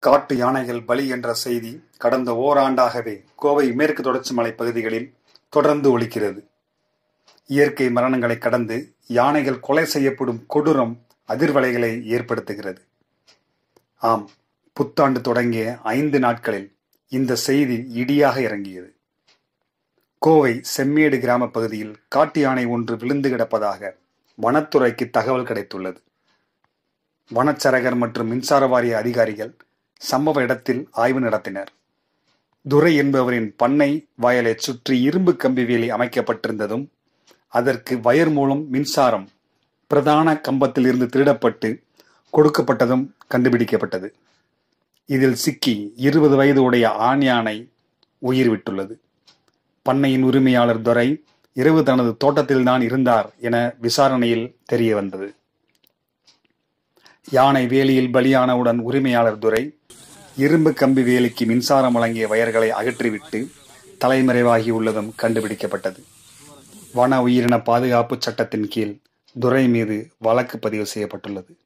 காட்டு யானைகள் பலி என்ற செய்தி கடந்த ஓராண்டாகவே கோவை மேற்கு தொடர்ச்சி மலை பகுதிகளில் தொடர்ந்து ஒலிக்கிறது இயற்கை மரணங்களை கடந்து யானைகள் கொலை செய்யப்படும் கொடூரம் அதிர்வலைகளை ஏற்படுத்துகிறது ஆம் புத்தாண்டு தொடங்கிய ஐந்து நாட்களில் இந்த செய்தி இடியாக இறங்கியது கோவை செம்மேடு கிராம பகுதியில் காட்டு யானை ஒன்று விழுந்து கிடப்பதாக வனத்துறைக்கு தகவல் கிடைத்துள்ளது வனச்சரகர் மற்றும் மின்சார வாரிய அதிகாரிகள் சம்பவ இடத்தில் ஆய்வு நடத்தினர் துரை என்பவரின் பண்ணை வயலை சுற்றி இரும்பு கம்பி வேலி அமைக்கப்பட்டிருந்ததும் அதற்கு வயர் மூலம் மின்சாரம் பிரதான கம்பத்தில் இருந்து திருடப்பட்டு கொடுக்கப்பட்டதும் கண்டுபிடிக்கப்பட்டது இதில் சிக்கி இருபது வயது உடைய ஆண் யானை உயிர் விட்டுள்ளது பண்ணையின் உரிமையாளர் துரை இரவு தனது தோட்டத்தில்தான் இருந்தார் என விசாரணையில் தெரிய வந்தது யானை வேலியில் பலியானவுடன் உரிமையாளர் துரை இரும்பு கம்பி வேலிக்கு மின்சாரம் வழங்கிய வயர்களை அகற்றிவிட்டு தலைமறைவாகி உள்ளதும் கண்டுபிடிக்கப்பட்டது வன உயிரின பாதுகாப்பு சட்டத்தின் கீழ் துரை மீது வழக்கு பதிவு செய்யப்பட்டுள்ளது